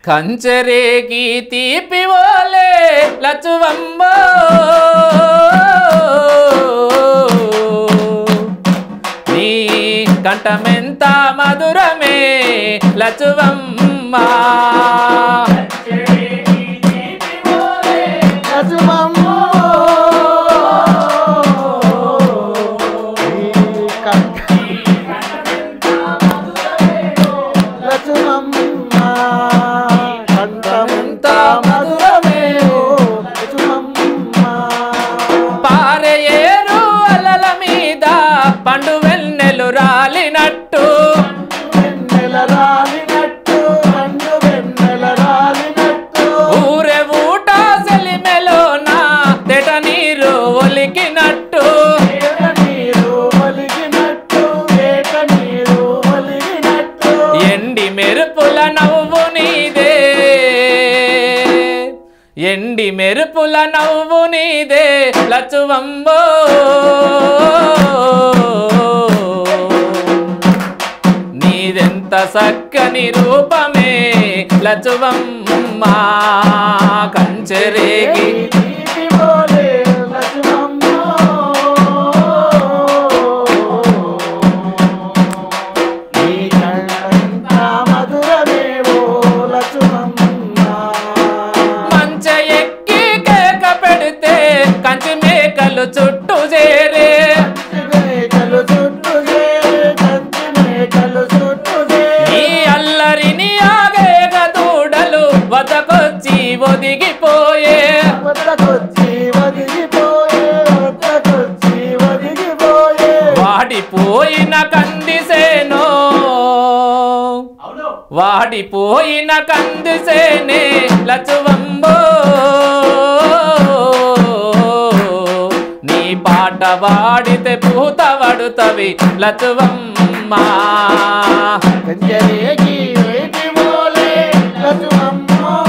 కంచరేకి తీపి ఓలే లచువమ్మ నీ కంఠమెంత మధురమే లచువమ్మ లక్ష్మమ్మ ఈ కంఠ లక్ష్మమ్మ కంఠమెంత మధురమే లక్ష్మమ్మ పారయేరు అలల మీద పండు వెన్నెలు రాలినట్టు వెన్నెల రాలినట్టు పండు వెన్నెల రాలినట్టు ఊరే ఊట సెలిమెలోన తెట నీరు ఒలికినట్టు వేట నీరు ఒలిగినట్టు వేట నీరు ఒలిగినట్టు ఎండి మెరుపుల నవ్వు నీదే ఎండి మెరుపుల నవ్వు నీదే లచువంబో నీదెంత చక్కని రూపమే లచువమ్మ కంచెరేగి తీపి పోలే లక్ష్మమ్మ ఈ కంఠంత మధురమేవో లక్ష్మమ్మ మంచ ఎక్కి కేక పెడితే కంచి మేకలు చుట్టూ చేరే మేకలు చుట్టూ చేరే కంచి మేకలు చుట్టూ ఈ చేరే అల్లరిని ఆగేగ దూడలు వదకొచ్చి ఒదిగిపోయే వద్దకొచ్చి ఒదిగిపోయే వద్దకొచ్చి ఒదిగిపోయే వాడిపోయిన కందిసేనో వాడిపోయిన కందిసేనే లచువంబో నీ పాట వాడితే పూత వడుతవి లచువమ్మ కంజరేగి వేటి మోలే లక్ష్మమ్మ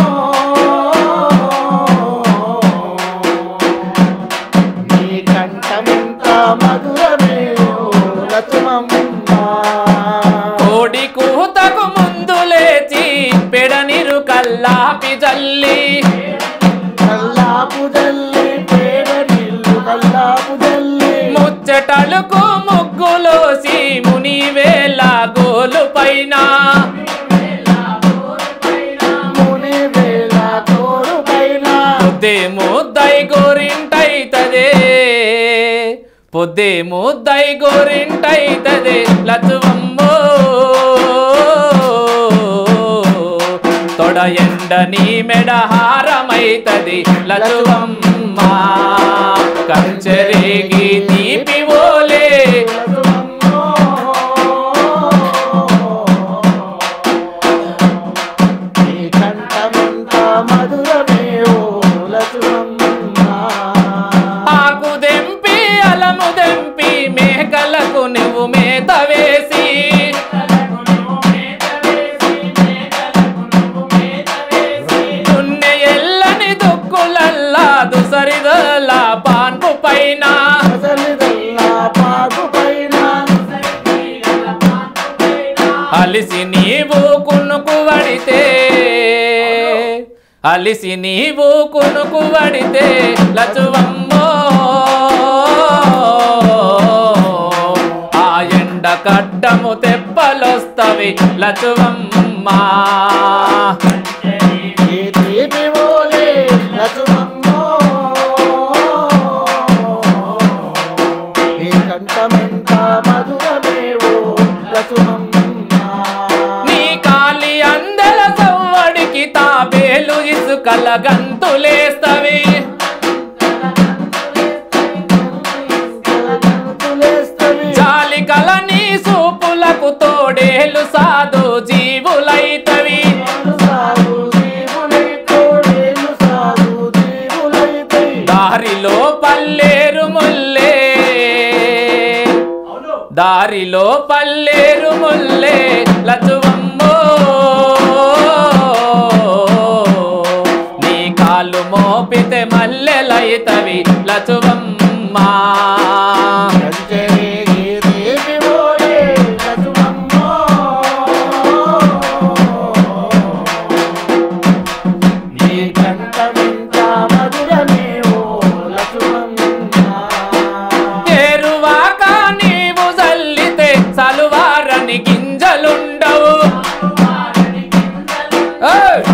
నీ కంఠమెంత మధురమే లక్ష్మమ్మ కోడి కూతకు ముందు లేచి పెడనిరు కల్లాపి జల్లి కల్లాపు జల్లి పేడ నీళ్ళు కల్లాపు జల్లి ముచ్చటలకు ముగ్గులోసి ముని వేల గోలు పైన ముని వేళ కోరు పైన పొద్దే ముద్దై గోరింటైతదే పొద్దే ముద్దై గోరింటైతదే లచువమ్మో తొడ ఎండ నీ మెడ హారమైతది లచువమ్మ కంచెరేగి తీపి ఓలే నీ కంఠమెంత మధురమే ఓ లక్ష్మమ్మ ఆకు దెంపి అలము దెంపి మేకలకు నువ్వు మేత వేసి దున్నె ఎల్లని దుక్కులల్లా దుసరిదల పాన్పు పైన అసలిదల్లా పాకు పైన అలిసి నీవు కునుకు వడితే అలిసి నీవు కునుకు వడితే లచువమ్మో ఆ ఎండ కట్టము తెప్పలొస్తవి లచువమ్మ ఏ తీపి ఓలే లక్ష్మమ్మ నీ కంఠమెంత మధురమే ఓ లక్ష్మమ్మ నీ కాలి అందల సవ్వడికి తాబేలు ఇసుకల గంతులేస్తవి తులేస్తవి జాలి కల నీ సూపులకు తోడేలు సాధు జీవులైతవి సాధు జీవులై తోడేలు సాధు జీవులైతై దారిలో పల్లేరు ముల్లే దారిలో పల్లేరు ముల్లే లచువమ్మో నీ కాలు మోపితే మల్లెలైతవి లచువమ్మ కంచెరేగి దేవి ఓలే లక్ష్మమ్మ ఉండవు ఏయ్!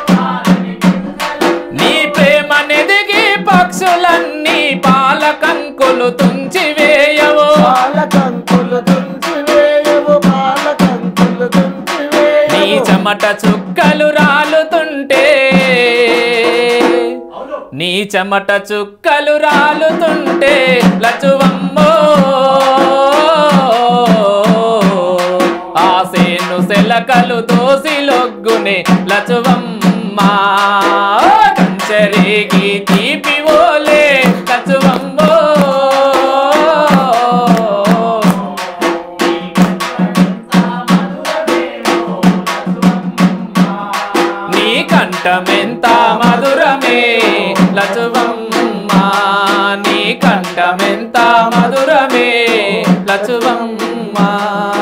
నీ ప్రేమ నెదిగి పక్షులన్నీ పాల కంకులు తుంచి వేయవు పాల కంకులు తుంచి వేయవు పాల కంకులు తుంచి నీ వేయవు చెమట చుక్కలు రాలుతుంటే నీ చెమట చుక్కలు రాలుతుంటే లచువమ్మో ఆసేను సెలకలు దోసిలొగ్గునే లచువమ్మా కంచరేగి తీపి ఓలే లచువమ్మో నీ కంఠమెంత మధురమే లచువమ్మా నీ కంఠమెంత మధురమే లచువమ్మా